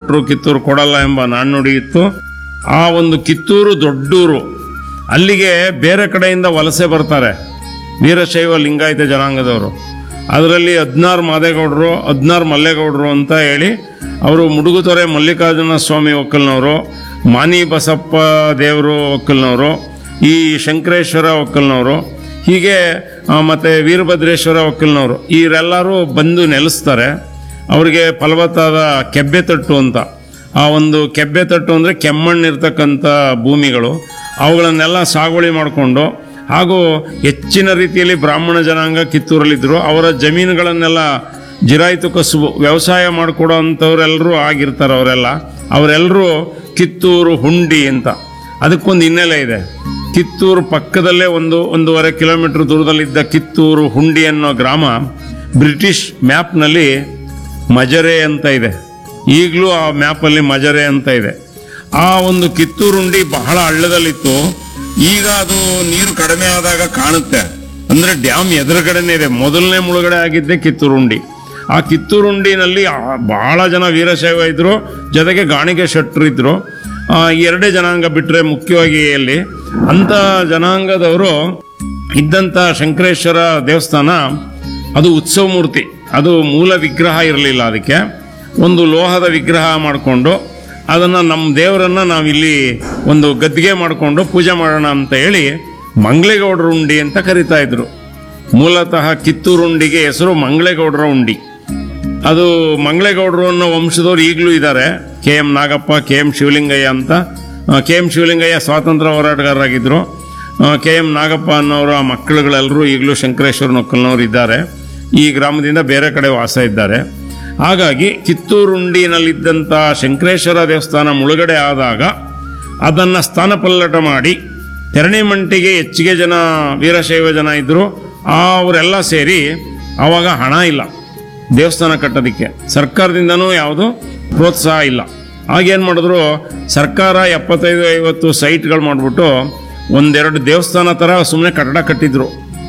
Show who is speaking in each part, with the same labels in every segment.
Speaker 1: ಕೊಟ್ಟರು ಕಿತ್ತೂರು ಕೊಡಲ್ಲ ಎಂಬ ನಾಣ್ಣುಡಿ ಇತ್ತು ಆ ಒಂದು ಕಿತ್ತೂರು ದೊಡ್ಡೂರು ಅಲ್ಲಿಗೆ ಬೇರೆ ಕಡೆಯಿಂದ ವಲಸೆ ಬರ್ತಾರೆ ವೀರಶೈವ ಲಿಂಗಾಯತ ಜನಾಂಗದವರು ಅದರಲ್ಲಿ ಹದಿನಾರು ಮಾದೇಗೌಡರು ಹದಿನಾರು ಮಲ್ಲೇಗೌಡರು ಅಂತ ಹೇಳಿ ಅವರು ಮುಡುಗುತೊರೆ ಮಲ್ಲಿಕಾರ್ಜುನ ಸ್ವಾಮಿ ಒಕ್ಕಲ್ನವರು ಮಾನಿ ಬಸಪ್ಪ ದೇವರು ಒಕ್ಕಲ್ನವರು ಈ ಶಂಕರೇಶ್ವರ ಒಕ್ಕಲ್ನವರು ಹೀಗೆ ಆ, ಮತ್ತೆ ವೀರಭದ್ರೇಶ್ವರ ಒಕ್ಕಲ್ನವರು ಇವರೆಲ್ಲರೂ ಬಂದು ನೆಲೆಸ್ತಾರೆ ಅವರಿಗೆ ಫಲವತ್ತಾದ ಕೆಬ್ಬೆ ತಟ್ಟು ಅಂತ ಆ ಒಂದು ಕೆಬ್ಬೆ ತಟ್ಟು ಅಂದರೆ ಕೆಮ್ಮಣ್ಣಿರ್ತಕ್ಕಂಥ ಭೂಮಿಗಳು ಅವುಗಳನ್ನೆಲ್ಲ ಸಾಗುವಳಿ ಮಾಡಿಕೊಂಡು ಹಾಗೂ ಹೆಚ್ಚಿನ ರೀತಿಯಲ್ಲಿ ಬ್ರಾಹ್ಮಣ ಜನಾಂಗ ಕಿತ್ತೂರಲ್ಲಿದ್ದರು ಅವರ ಜಮೀನುಗಳನ್ನೆಲ್ಲ ಜಿರಾಯಿತು ಕಸುಬು ವ್ಯವಸಾಯ ಮಾಡಿಕೊಡೋ ಅಂಥವ್ರೆಲ್ಲರೂ ಆಗಿರ್ತಾರೆ ಅವರೆಲ್ಲ ಅವರೆಲ್ಲರೂ ಕಿತ್ತೂರು ಹುಂಡಿ ಅಂತ ಅದಕ್ಕೊಂದು ಹಿನ್ನೆಲೆ ಇದೆ ಕಿತ್ತೂರು ಪಕ್ಕದಲ್ಲೇ ಒಂದು ಒಂದೂವರೆ ಕಿಲೋಮೀಟರ್ ದೂರದಲ್ಲಿದ್ದ ಕಿತ್ತೂರು ಹುಂಡಿ ಅನ್ನೋ ಗ್ರಾಮ ಬ್ರಿಟಿಷ್ ಮ್ಯಾಪ್ನಲ್ಲಿ ಮಜರೆ ಅಂತ ಇದೆ ಈಗಲೂ ಆ ಮ್ಯಾಪಲ್ಲಿ ಮಜರೆ ಅಂತ ಇದೆ ಆ ಒಂದು ಕಿತ್ತೂರುಂಡಿ ಬಹಳ ಹಳ್ಳದಲ್ಲಿತ್ತು ಈಗ ಅದು ನೀರು ಕಡಿಮೆ ಆದಾಗ ಕಾಣುತ್ತೆ ಅಂದ್ರೆ ಡ್ಯಾಮ್ ಎದುರುಗಡೆನೇ ಇದೆ ಮೊದಲನೇ ಮುಳುಗಡೆ ಆಗಿದ್ದೆ ಕಿತ್ತೂರುಂಡಿ ಆ ಕಿತ್ತೂರುಂಡಿನಲ್ಲಿ ಆ- ಬಹಳ ಜನ ವೀರಶೈವ ಇದ್ರು ಜೊತೆಗೆ ಗಾಣಿಗೆ ಶೆಟ್ರು ಇದ್ರು ಆ, ಎರಡೇ ಜನಾಂಗ ಬಿಟ್ಟರೆ ಮುಖ್ಯವಾಗಿ ಅಲ್ಲಿ ಅಂತ ಜನಾಂಗದವರು ಇದ್ದಂಥ ಶಂಕರೇಶ್ವರ ದೇವಸ್ಥಾನ ಅದು ಉತ್ಸವ ಮೂರ್ತಿ ಅದು ಮೂಲ ವಿಗ್ರಹ ಇರಲಿಲ್ಲ ಅದಕ್ಕೆ ಒಂದು ಲೋಹದ ವಿಗ್ರಹ ಮಾಡಿಕೊಂಡು ಅದನ್ನು ನಮ್ಮ ದೇವರನ್ನು ನಾವಿಲ್ಲಿ ಒಂದು ಗದ್ದಿಗೆ ಮಾಡಿಕೊಂಡು ಪೂಜೆ ಮಾಡೋಣ ಅಂತ ಹೇಳಿ ಮಂಗಳೇಗೌಡರ ಉಂಡಿ ಅಂತ ಕರಿತಾ ಇದ್ರು ಮೂಲತಃ ಕಿತ್ತೂರುಂಡಿಗೆ ಹೆಸರು ಮಂಗಳೇಗೌಡರ ಉಂಡಿ ಅದು ಮಂಗಳೇಗೌಡರು ಅನ್ನೋ ವಂಶದವ್ರು ಈಗಲೂ ಇದ್ದಾರೆ K M Nagappa K M Shivalingaiah ಅಂತ ಕೆ ಎಂ ಶಿವಲಿಂಗಯ್ಯ ಸ್ವಾತಂತ್ರ್ಯ ಹೋರಾಟಗಾರರಾಗಿದ್ದರು ಕೆ ಎಂ ನಾಗಪ್ಪ ಅನ್ನೋರು ಆ ಮಕ್ಕಳುಗಳೆಲ್ಲರೂ ಈಗಲೂ ಶಂಕರೇಶ್ವರ ನೊಕ್ಕಲ್ನವ್ರು ಇದ್ದಾರೆ ಈ ಗ್ರಾಮದಿಂದ ಬೇರೆ ಕಡೆ ವಾಸ ಇದ್ದಾರೆ ಹಾಗಾಗಿ ಕಿತ್ತೂರುಂಡಿನಲ್ಲಿದ್ದಂಥ ಶಂಕರೇಶ್ವರ ದೇವಸ್ಥಾನ ಮುಳುಗಡೆ ಆದಾಗ ಅದನ್ನು ಸ್ಥಾನಪಲ್ಲಟ ಮಾಡಿ ತೆರಣಿಮಂಟಿಗೆ ಹೆಚ್ಚಿಗೆ ಜನ ವೀರಶೈವ ಜನ ಇದ್ದರು ಅವರೆಲ್ಲ ಸೇರಿ ಆವಾಗ ಹಣ ಇಲ್ಲ ದೇವಸ್ಥಾನ ಕಟ್ಟೋದಕ್ಕೆ ಸರ್ಕಾರದಿಂದನೂ ಯಾವುದು ಪ್ರೋತ್ಸಾಹ ಇಲ್ಲ ಆಗೇನು ಮಾಡಿದ್ರು ಸರ್ಕಾರ ಎಪ್ಪತ್ತೈದು ಐವತ್ತು ಸೈಟ್ಗಳು ಮಾಡಿಬಿಟ್ಟು ಒಂದೆರಡು ದೇವಸ್ಥಾನ ಥರ ಸುಮ್ಮನೆ ಕಟ್ಟಡ ಕಟ್ಟಿದ್ರು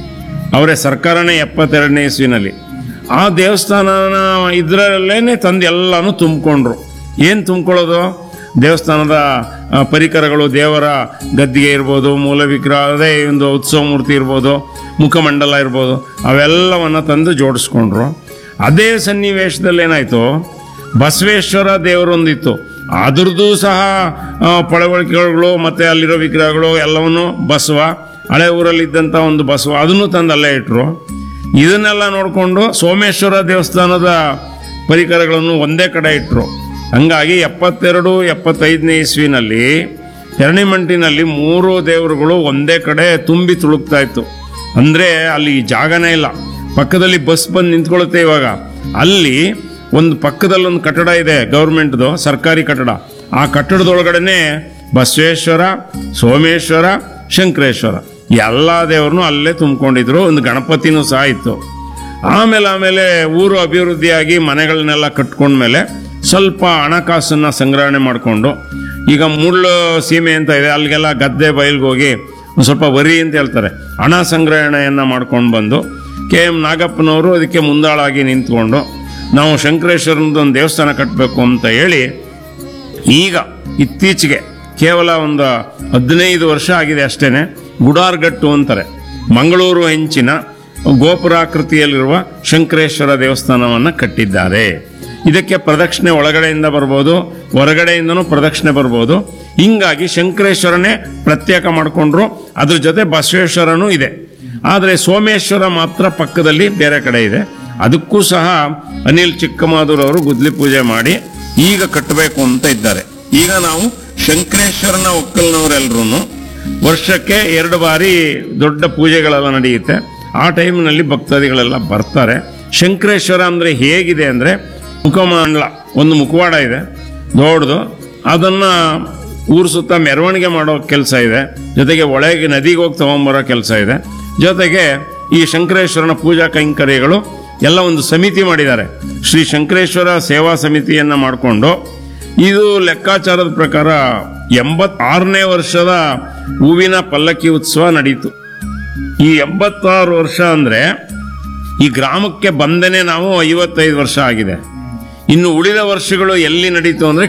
Speaker 1: ಅವರೇ ಸರ್ಕಾರನೇ ಎಪ್ಪತ್ತೆರಡನೇ ಇಸ್ವಿನಲ್ಲಿ ಆ ದೇವಸ್ಥಾನನ ಇದರಲ್ಲೇನೆ ತಂದು ಎಲ್ಲನೂ ತುಂಬಿಕೊಂಡ್ರು ಏನು ತುಂಬ್ಕೊಳ್ಳೋದು ದೇವಸ್ಥಾನದ ಆ, ಪರಿಕರಗಳು ದೇವರ ಗದ್ದಿಗೆ ಇರ್ಬೋದು ಮೂಲ ವಿಗ್ರಹ ಅದೇ ಒಂದು ಉತ್ಸವ ಮೂರ್ತಿ ಇರ್ಬೋದು ಮುಖಮಂಡಲ ಇರ್ಬೋದು ಅವೆಲ್ಲವನ್ನು ತಂದು ಜೋಡಿಸ್ಕೊಂಡ್ರು ಅದೇ ಸನ್ನಿವೇಶದಲ್ಲಿ ಏನಾಯಿತು ಬಸವೇಶ್ವರ ದೇವರೊಂದಿತ್ತು ಅದ್ರದ್ದು ಸಹ ಆ, ಪಳವಳಿಕೆಗಳು ಮತ್ತು ಅಲ್ಲಿರೋ ವಿಗ್ರಹಗಳು ಎಲ್ಲವನ್ನು ಬಸವ ಹಳೆ ಊರಲ್ಲಿದ್ದಂಥ ಒಂದು ಬಸವ ಅದನ್ನು ತಂದು ಅಲ್ಲೇ ಇಟ್ಟರು ಇದನ್ನೆಲ್ಲ ನೋಡಿಕೊಂಡು ಸೋಮೇಶ್ವರ ದೇವಸ್ಥಾನದ ಪರಿಕರಗಳನ್ನು ಒಂದೇ ಕಡೆ ಇಟ್ಟರು ಹಂಗಾಗಿ ಎಪ್ಪತ್ತೆರಡು ಎಪ್ಪತ್ತೈದನೇ ಇಸ್ವಿನಲ್ಲಿ ತೆರಣಿಮಂಟಿನಲ್ಲಿ ಮೂರು ದೇವರುಗಳು ಒಂದೇ ಕಡೆ ತುಂಬಿ ತುಳುಕ್ತಾ ಇತ್ತು ಅಂದರೆ ಅಲ್ಲಿ ಜಾಗನೇ ಇಲ್ಲ ಪಕ್ಕದಲ್ಲಿ ಬಸ್ ಬಂದು ನಿಂತ್ಕೊಳ್ಳುತ್ತೆ ಇವಾಗ ಅಲ್ಲಿ ಒಂದು ಪಕ್ಕದಲ್ಲಿ ಒಂದು ಕಟ್ಟಡ ಇದೆ ಗೌರ್ಮೆಂಟ್ದು ಸರ್ಕಾರಿ ಕಟ್ಟಡ ಆ ಕಟ್ಟಡದೊಳಗಡೆನೆ ಬಸವೇಶ್ವರ ಸೋಮೇಶ್ವರ ಶಂಕರೇಶ್ವರ ಎಲ್ಲ ದೇವ್ರನ್ನೂ ಅಲ್ಲೇ ತುಂಬಿಕೊಂಡಿದ್ರು ಒಂದು ಗಣಪತಿನೂ ಸಹ ಇತ್ತು ಆಮೇಲೆ ಆಮೇಲೆ ಊರು ಅಭಿವೃದ್ಧಿಯಾಗಿ ಮನೆಗಳನ್ನೆಲ್ಲ ಕಟ್ಕೊಂಡ್ಮೇಲೆ ಸ್ವಲ್ಪ ಹಣಕಾಸನ್ನ ಸಂಗ್ರಹಣೆ ಮಾಡಿಕೊಂಡು ಈಗ ಮುಳ್ಳು ಸೀಮೆ ಅಂತ ಇದೆ ಅಲ್ಲಿಗೆಲ್ಲ ಗದ್ದೆ ಬಯಲ್ಗೆ ಹೋಗಿ ಒಂದು ಸ್ವಲ್ಪ ವರಿ ಅಂತ ಹೇಳ್ತಾರೆ ಹಣ ಸಂಗ್ರಹಣೆಯನ್ನು ಮಾಡ್ಕೊಂಡು ಬಂದು ಕೆ ಎಂ ನಾಗಪ್ಪನವರು ಅದಕ್ಕೆ ಮುಂದಾಳಾಗಿ ನಿಂತ್ಕೊಂಡು ನಾವು ಶಂಕರೇಶ್ವರನದ್ದು ಒಂದು ದೇವಸ್ಥಾನ ಕಟ್ಟಬೇಕು ಅಂತ ಹೇಳಿ ಈಗ ಇತ್ತೀಚೆಗೆ ಕೇವಲ ಒಂದು ಹದಿನೈದು ವರ್ಷ ಆಗಿದೆ ಅಷ್ಟೇನೆ ಗುಡಾರ್ಗಟ್ಟು ಅಂತಾರೆ ಮಂಗಳೂರು ಹೆಂಚಿನ ಗೋಪುರಾಕೃತಿಯಲ್ಲಿರುವ ಶಂಕರೇಶ್ವರ ದೇವಸ್ಥಾನವನ್ನು ಕಟ್ಟಿದ್ದಾರೆ ಇದಕ್ಕೆ ಪ್ರದಕ್ಷಿಣೆ ಒಳಗಡೆಯಿಂದ ಬರ್ಬೋದು ಹೊರಗಡೆಯಿಂದನೂ ಪ್ರದಕ್ಷಿಣೆ ಬರ್ಬೋದು ಹಿಂಗಾಗಿ ಶಂಕರೇಶ್ವರನೇ ಪ್ರತ್ಯೇಕ ಮಾಡಿಕೊಂಡ್ರು ಅದ್ರ ಜೊತೆ ಬಸವೇಶ್ವರನೂ ಇದೆ ಆದರೆ ಸೋಮೇಶ್ವರ ಮಾತ್ರ ಪಕ್ಕದಲ್ಲಿ ಬೇರೆ ಕಡೆ ಇದೆ ಅದಕ್ಕೂ ಸಹ ಅನಿಲ್ ಚಿಕ್ಕಮಾದೂರ್ ಅವರು ಗುದ್ಲಿ ಪೂಜೆ ಮಾಡಿ ಈಗ ಕಟ್ಟಬೇಕು ಅಂತ ಇದ್ದಾರೆ ಈಗ ನಾವು ಶಂಕರೇಶ್ವರನ ಒಕ್ಕಲ್ನವರೆಲ್ಲರೂ ವರ್ಷಕ್ಕೆ ಎರಡು ಬಾರಿ ದೊಡ್ಡ ಪೂಜೆಗಳೆಲ್ಲ ನಡೆಯುತ್ತೆ ಆ ಟೈಮ್ನಲ್ಲಿ ಭಕ್ತಾದಿಗಳೆಲ್ಲ ಬರ್ತಾರೆ ಶಂಕರೇಶ್ವರ ಅಂದರೆ ಹೇಗಿದೆ ಅಂದರೆ ಮುಖಮಂಡಲ ಒಂದು ಮುಖವಾಡ ಇದೆ ದೊಡ್ಡದು ಅದನ್ನು ಊರು ಸುತ್ತ ಮೆರವಣಿಗೆ ಮಾಡೋ ಕೆಲಸ ಇದೆ ಜೊತೆಗೆ ಒಳಗೆ ನದಿಗೆ ಹೋಗಿ ತಗೊಂಬರೋ ಕೆಲಸ ಇದೆ ಜೊತೆಗೆ ಈ ಶಂಕರೇಶ್ವರನ ಪೂಜಾ ಕೈಂಕರ್ಯಗಳು ಎಲ್ಲ ಒಂದು ಸಮಿತಿ ಮಾಡಿದ್ದಾರೆ ಶ್ರೀ ಶಂಕರೇಶ್ವರ ಸೇವಾ ಸಮಿತಿಯನ್ನು ಮಾಡಿಕೊಂಡು ಇದು ಲೆಕ್ಕಾಚಾರದ ಪ್ರಕಾರ ಎಂಬತ್ತಾರನೇ ವರ್ಷದ ಹೂವಿನ ಪಲ್ಲಕ್ಕಿ ಉತ್ಸವ ನಡೀತು ಈ ಎಂಬತ್ತಾರು ವರ್ಷ ಅಂದರೆ ಈ ಗ್ರಾಮಕ್ಕೆ ಬಂದೇನೆ ನಾವು ಐವತ್ತೈದು ವರ್ಷ ಆಗಿದೆ ಇನ್ನು ಉಳಿದ ವರ್ಷಗಳು ಎಲ್ಲಿ ನಡೀತು ಅಂದರೆ